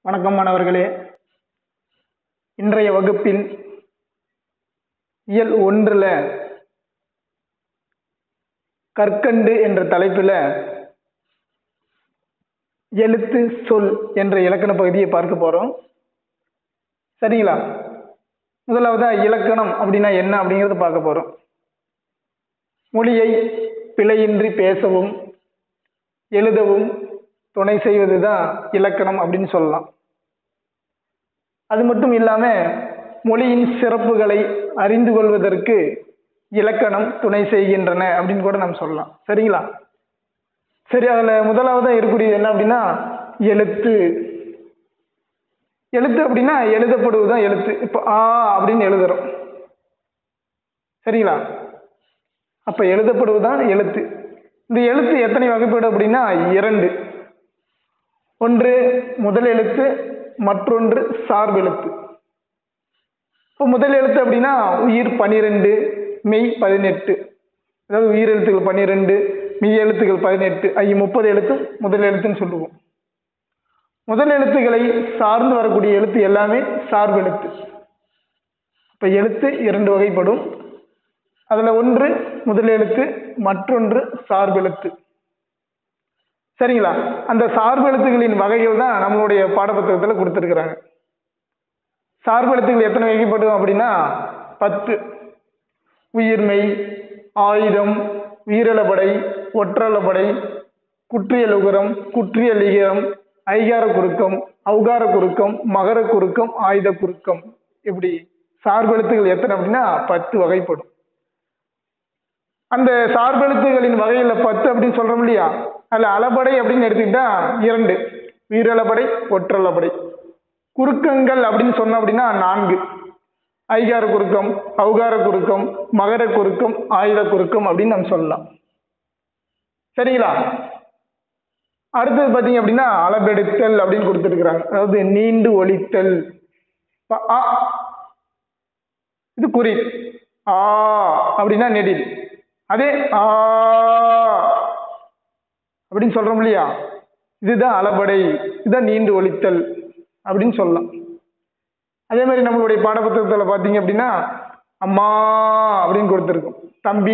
வணக்கம் மாணவர்களே இன்றைய வகுப்பில் இயல் ஒன்றில் கற்கண்டு என்ற தலைப்பில் எழுத்து சொல் என்ற இலக்கண பகுதியை பார்க்க போகிறோம் சரிங்களா முதலாவதா இலக்கணம் அப்படின்னா என்ன அப்படிங்கிறத பார்க்க போகிறோம் மொழியை பிழையின்றி பேசவும் எழுதவும் துணை செய்வது தான் இலக்கணம் அப்படின்னு சொல்லலாம் அது மட்டும் இல்லாமல் மொழியின் சிறப்புகளை அறிந்து கொள்வதற்கு இலக்கணம் துணை செய்கின்றன அப்படின்னு கூட நம்ம சொல்லலாம் சரிங்களா சரி அதில் முதலாவதாக இருக்கக்கூடியது என்ன அப்படின்னா எழுத்து எழுத்து அப்படின்னா எழுதப்படுவது தான் எழுத்து இப்போ ஆ அப்படின்னு எழுதுறோம் சரிங்களா அப்போ எழுதப்படுவது தான் எழுத்து இந்த எழுத்து எத்தனை வகைப்படும் அப்படின்னா இரண்டு ஒன்று முதல் எழுத்து மற்றொன்று சார்பெழுத்து இப்போ முதல் எழுத்து அப்படின்னா உயிர் பனிரெண்டு மெய் பதினெட்டு அதாவது உயிர் எழுத்துக்கள் பன்னிரெண்டு மெய் எழுத்துக்கள் பதினெட்டு ஐய முப்பது எழுத்து முதல் எழுத்துன்னு சொல்லுவோம் முதல் எழுத்துக்களை சார்ந்து வரக்கூடிய எழுத்து எல்லாமே சார்பெழுத்து இப்போ எழுத்து இரண்டு வகைப்படும் அதில் ஒன்று முதல் எழுத்து மற்றொன்று சார்பெழுத்து சரிங்களா அந்த சார்பெழுத்துகளின் வகைகள் தான் நம்மளுடைய பாடப்புத்தகத்தில் கொடுத்துருக்குறாங்க சார்பெழுத்துகள் எத்தனை வகைப்படும் அப்படின்னா பத்து உயிர்மெய் ஆயுதம் உயிரிழப்படை ஒற்றளப்படை குற்றியலுகரம் குற்றியலிகரம் ஐகார குறுக்கம் ஔகார குறுக்கம் மகர குறுக்கம் ஆயுத குறுக்கம் இப்படி சார்பெழுத்துகள் எத்தனை அப்படின்னா பத்து வகைப்படும் அந்த சார்பெழுத்துகளின் வகையில் பத்து அப்படின்னு சொல்றோம் இல்லையா அதில் அளபடை அப்படின்னு எடுத்துக்கிட்டா இரண்டு உயிரளபடை ஒற்றளபடை குறுக்கங்கள் அப்படின்னு சொன்னோம் அப்படின்னா நான்கு ஐகார குறுக்கம் ஔகார குறுக்கம் மகர குறுக்கம் ஆயுத குறுக்கம் அப்படின்னு நம்ம சொல்லலாம் சரிங்களா அடுத்தது பார்த்தீங்க அப்படின்னா அளபெடுத்தல் அப்படின்னு கொடுத்துருக்குறாங்க அதாவது நீண்டு ஒலித்தல் ப- ஆ இது குறி ஆ அப்படின்னா நெடில் அதே ஆ அப்படின்னு சொல்றோம் இல்லையா இதுதான் அளபடை இதுதான் நீண்டு ஒலித்தல் அப்படின்னு சொல்லலாம் அதே மாதிரி நம்மளுடைய பாடப்புத்தகத்தில் பார்த்தீங்க அப்படின்னா அம்மா அப்படின்னு கொடுத்துருக்கும் தம்பி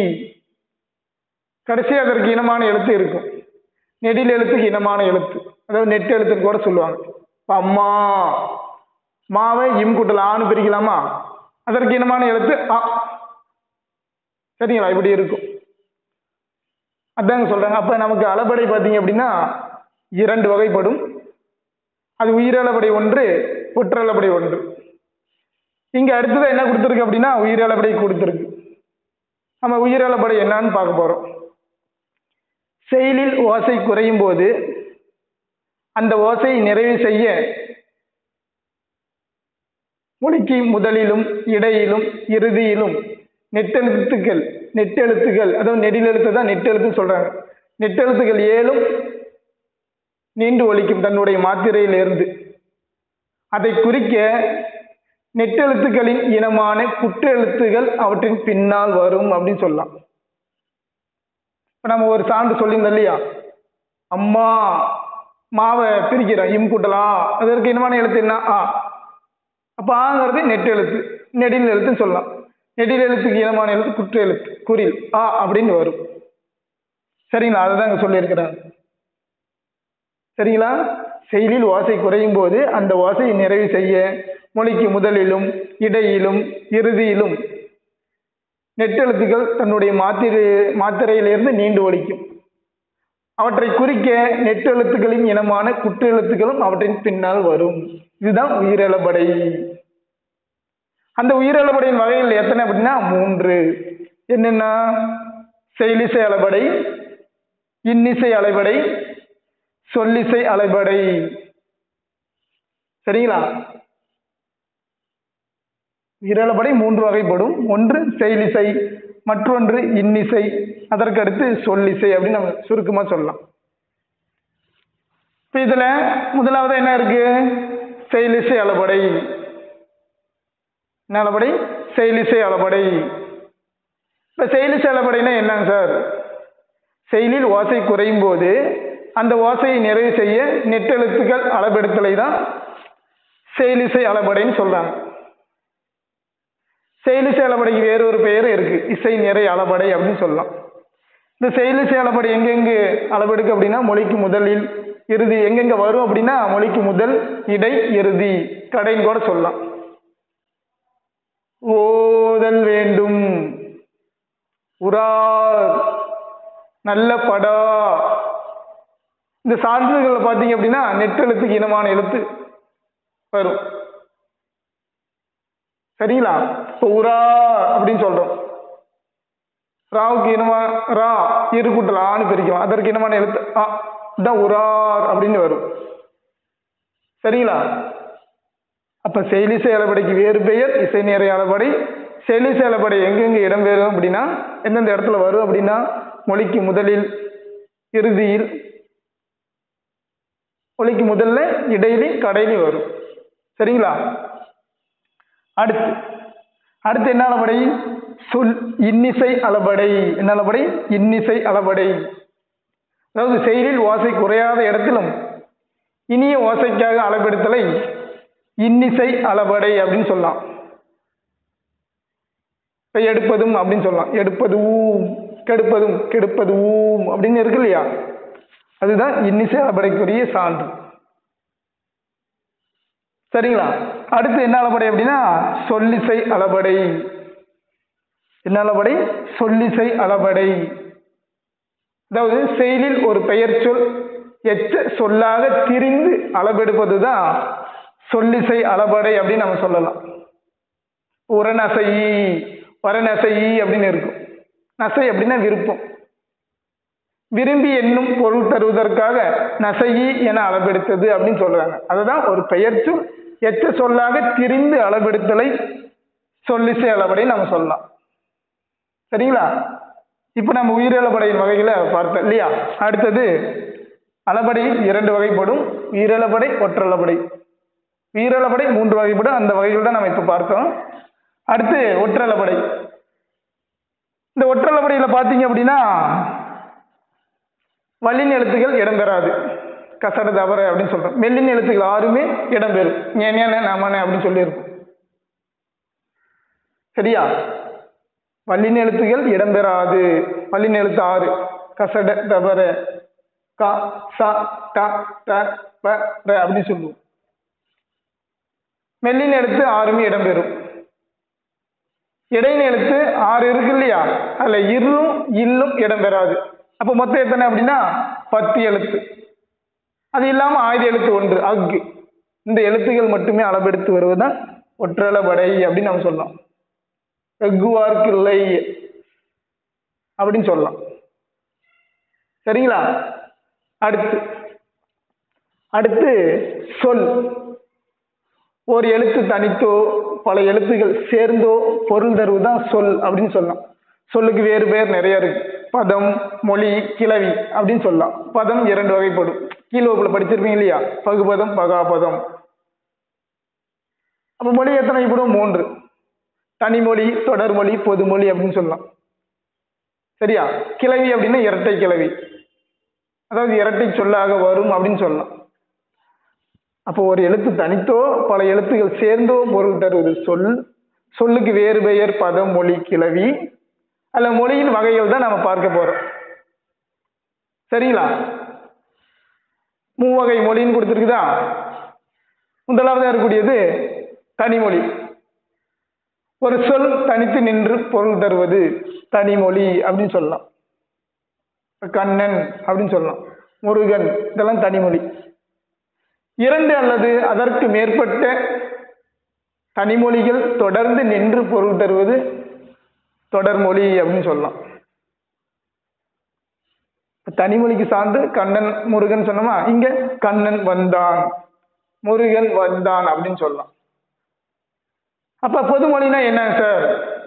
கடைசி அதற்கு இனமான எழுத்து இருக்கும் நெடில் எழுத்துக்கு இனமான எழுத்து அதாவது நெட்டு எழுத்துன்னு கூட சொல்லுவாங்க இப்போ அம்மா மாவை இம் கூட்டல் ஆணு பிரிக்கலாமா அதற்கு இனமான எழுத்து ஆ சரிங்களா இப்படி இருக்கும் அதாங்க சொல்றாங்க அப்ப நமக்கு அளபடை பார்த்தீங்க அப்படின்னா இரண்டு வகைப்படும் அது உயிரளபடை ஒன்று ஒற்றளபடை ஒன்று இங்க அடுத்தது என்ன கொடுத்துருக்கு அப்படின்னா உயிரளபடை கொடுத்துருக்கு நம்ம உயிரளபடை என்னன்னு பார்க்க போறோம் செயலில் ஓசை குறையும் போது அந்த ஓசை நிறைவு செய்ய மொழிக்கு முதலிலும் இடையிலும் இறுதியிலும் நெட்டெழுத்துக்கள் நெட்டெழுத்துக்கள் அதாவது நெடிலெழுத்து தான் நெட்டெழுத்துன்னு சொல்றாங்க நெட்டெழுத்துக்கள் ஏழும் நீண்டு ஒலிக்கும் தன்னுடைய மாத்திரையிலிருந்து அதை குறிக்க நெட்டெழுத்துக்களின் இனமான குற்றெழுத்துகள் அவற்றின் பின்னால் வரும் அப்படின்னு சொல்லலாம் இப்ப நம்ம ஒரு சான்று சொல்லியிருந்தோம் இல்லையா அம்மா மாவை பிரிக்கிறோம் இம் கூட்டலாம் அதற்கு இனமான எழுத்து என்ன ஆ அப்போ ஆங்கிறது நெட்டு எழுத்து நெடில் எழுத்துன்னு சொல்லலாம் நெடில் எழுத்துக்கு இனமான எழுத்து குற்ற எழுத்து குறில் ஆ அப்படின்னு வரும் சரிங்களா அதை தான் இங்கே சொல்லியிருக்கிறாங்க சரிங்களா செயலில் ஓசை குறையும் போது அந்த ஓசையை நிறைவு செய்ய மொழிக்கு முதலிலும் இடையிலும் இறுதியிலும் நெட்டெழுத்துக்கள் தன்னுடைய மாத்திரை மாத்திரையிலிருந்து நீண்டு ஒலிக்கும் அவற்றை குறிக்க நெட்டெழுத்துக்களின் இனமான குற்றெழுத்துக்களும் அவற்றின் பின்னால் வரும் இதுதான் உயிரிழபடை அந்த உயிரிழபடையின் வகைகள் எத்தனை அப்படின்னா மூன்று என்னென்ன செயலிசை அளபடை இன்னிசை அலைபடை சொல்லிசை அலைபடை சரிங்களா உயிரிழபடை மூன்று வகைப்படும் ஒன்று செயலிசை மற்றொன்று இன்னிசை அதற்கடுத்து சொல்லிசை அப்படின்னு நம்ம சுருக்கமாக சொல்லலாம் இப்போ இதில் முதலாவது என்ன இருக்கு செயலிசை அளபடை என்ன அளபடை செயலிசை அளபடை இப்போ செயலிசை அளபடைனா என்னங்க சார் செயலில் ஓசை குறையும் போது அந்த ஓசையை நிறைவு செய்ய நெட்டெழுத்துக்கள் அளபெடுத்தலை தான் செயலிசை அளபடைன்னு சொல்றாங்க செயலிசை அளபடைக்கு வேறு ஒரு பெயர் இருக்கு இசை நிறை அளபடை அப்படின்னு சொல்லலாம் இந்த செயலிசை அளபடை எங்கெங்கு அளவெடுக்கு அப்படின்னா மொழிக்கு முதலில் இறுதி எங்கெங்க வரும் அப்படின்னா மொழிக்கு முதல் இடை இறுதி கடைன்னு கூட சொல்லலாம் ஓதல் வேண்டும் உரார் நல்ல படா இந்த சான்றுகளை பார்த்தீங்க அப்படின்னா நெட்டெழுத்துக்கு இனமான எழுத்து வரும் சரிங்களா இப்போ உரா அப்படின்னு சொல்றோம் ராவுக்கு இனமா ரா இருக்கூட்டல் ஆன்னு பிரிக்கும் அதற்கு இனமான எழுத்து ஆ தான் உரார் அப்படின்னு வரும் சரிங்களா அப்ப செயலிசை அளபடைக்கு வேறு பெயர் இசை நேரை அளபடை செயலிசை அளபடை எங்கெங்க இடம்பெறும் அப்படின்னா எந்தெந்த இடத்துல வரும் அப்படின்னா மொழிக்கு முதலில் இறுதியில் மொழிக்கு முதல்ல இடையிலையும் கடையிலையும் வரும் சரிங்களா அடுத்து அடுத்து என்ன அளபடை சொல் இன்னிசை அளபடை என்ன அளபடை இன்னிசை அளபடை அதாவது செயலில் ஓசை குறையாத இடத்திலும் இனிய ஓசைக்காக அளபெடுத்தலை இன்னிசை அளபடை அப்படின்னு சொல்லலாம் இப்ப எடுப்பதும் அப்படின்னு சொல்லலாம் எடுப்பது ஊம் கெடுப்பதும் கெடுப்பது ஊம் அப்படின்னு இருக்கு இல்லையா அதுதான் இன்னிசை அளபடைக்குரிய சான்று சரிங்களா அடுத்து என்ன அளபடை அப்படின்னா சொல்லிசை அளபடை என்ன அளபடை சொல்லிசை அளபடை அதாவது செயலில் ஒரு பெயர் சொல் எச்ச சொல்லாக திரிந்து அளபெடுப்பது தான் சொல்லிசை அளபடை அப்படின்னு நம்ம சொல்லலாம் உரநசையி வரநசையி அப்படின்னு இருக்கும் நசை அப்படின்னா விருப்பம் விரும்பி என்னும் பொருள் தருவதற்காக நசையி என அளபெடுத்தது அப்படின்னு சொல்றாங்க அதுதான் ஒரு பெயர் சொல் எச்ச சொல்லாக திரிந்து அளபெடுத்தலை சொல்லிசை அளபடை நம்ம சொல்லலாம் சரிங்களா இப்போ நம்ம உயிரிழப்படையின் வகைகளை பார்த்தோம் இல்லையா அடுத்தது அளபடை இரண்டு வகைப்படும் உயிரிழப்படை ஒற்றளபடை உயிரிழப்படை மூன்று வகைப்படும் அந்த வகைகள் தான் நம்ம இப்போ பார்த்தோம் அடுத்து ஒற்றளபடை இந்த ஒற்றளபடையில் பார்த்தீங்க அப்படின்னா வல்லின் எழுத்துக்கள் இடம்பெறாது கசட தவற அப்படின்னு சொல்றோம் மெல்லின் எழுத்துக்கள் ஆறுமே இடம்பெறும் ஏனே நாமனே அப்படின்னு சொல்லியிருக்கோம் சரியா வல்லின் எழுத்துகள் இடம்பெறாது வல்லின் எழுத்து ஆறு கசட தவற க ச ட ட ப ர அப்படின்னு சொல்லுவோம் மெல்லின் எழுத்து ஆறுமே இடம்பெறும் இடையின் எழுத்து ஆறு இருக்கு இல்லையா அதுல இருளும் இல்லும் இடம்பெறாது அப்ப மொத்தம் எத்தனை அப்படின்னா பத்து எழுத்து அது இல்லாம ஆயுத எழுத்து ஒன்று அக்கு இந்த எழுத்துகள் மட்டுமே அளவெடுத்து வருவதுதான் ஒற்றளபடை அப்படின்னு நம்ம சொல்லலாம் எக்குவார்க்கில்லை அப்படின்னு சொல்லலாம் சரிங்களா அடுத்து அடுத்து சொல் ஒரு எழுத்து தனித்தோ பல எழுத்துகள் சேர்ந்தோ பொருள் தருவதுதான் சொல் அப்படின்னு சொல்லலாம் சொல்லுக்கு வேறு பெயர் நிறைய இருக்கு பதம் மொழி கிளவி அப்படின்னு சொல்லலாம் பதம் இரண்டு வகைப்படும் கீழ் வகுப்புல படிச்சிருப்பீங்க இல்லையா பகுபதம் பகாபதம் அப்ப மொழி எத்தனை வகைப்படும் மூன்று தனிமொழி தொடர்மொழி பொதுமொழி அப்படின்னு சொல்லலாம் சரியா கிளவி அப்படின்னா இரட்டை கிளவி அதாவது இரட்டை சொல்லாக வரும் அப்படின்னு சொல்லலாம் அப்போ ஒரு எழுத்து தனித்தோ பல எழுத்துகள் சேர்ந்தோ பொருள் தருவது சொல் சொல்லுக்கு வேறு பெயர் பதம் மொழி கிளவி அல்ல மொழியின் வகைகள் தான் நம்ம பார்க்க போறோம் சரிங்களா மூவகை மொழின்னு கொடுத்துருக்குதா முதலாவதா இருக்கக்கூடியது தனிமொழி ஒரு சொல் தனித்து நின்று பொருள் தருவது தனிமொழி அப்படின்னு சொல்லலாம் கண்ணன் அப்படின்னு சொல்லலாம் முருகன் இதெல்லாம் தனிமொழி இரண்டு அல்லது அதற்கு மேற்பட்ட தனிமொழிகள் தொடர்ந்து நின்று பொருள் தருவது தொடர்மொழி அப்படின்னு சொல்லலாம் தனிமொழிக்கு சார்ந்து கண்ணன் முருகன் சொன்னோமா இங்க கண்ணன் வந்தான் முருகன் வந்தான் அப்படின்னு சொல்லலாம் அப்ப பொதுமொழினா என்ன சார்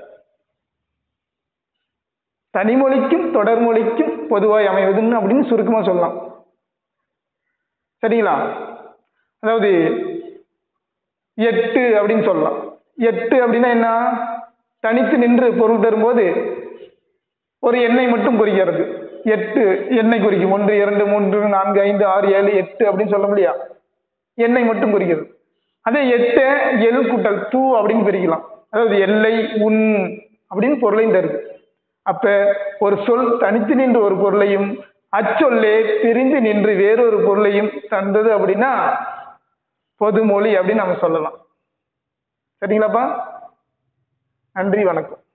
தனிமொழிக்கும் தொடர்மொழிக்கும் பொதுவாய் அமைவதுன்னு அப்படின்னு சுருக்கமா சொல்லலாம் சரிங்களா அதாவது எட்டு அப்படின்னு சொல்லலாம் எட்டு அப்படின்னா என்ன தனித்து நின்று பொருள் தரும்போது ஒரு எண்ணை மட்டும் குறிக்கிறது எட்டு எண்ணெய் குறிக்கும் ஒன்று இரண்டு மூன்று நான்கு ஐந்து ஆறு ஏழு எட்டு அப்படின்னு சொல்ல முடியா எண்ணெய் மட்டும் குறிக்கிறது அதே எட்டு எல் கூட்டல் தூ அப்படின்னு பிரிக்கலாம் அதாவது எல்லை உன் அப்படின்னு பொருளையும் தருது அப்ப ஒரு சொல் தனித்து நின்று ஒரு பொருளையும் அச்சொல்லே பிரிந்து நின்று வேறொரு பொருளையும் தந்தது அப்படின்னா பொதுமொழி அப்படின்னு நம்ம சொல்லலாம் சரிங்களாப்பா நன்றி வணக்கம்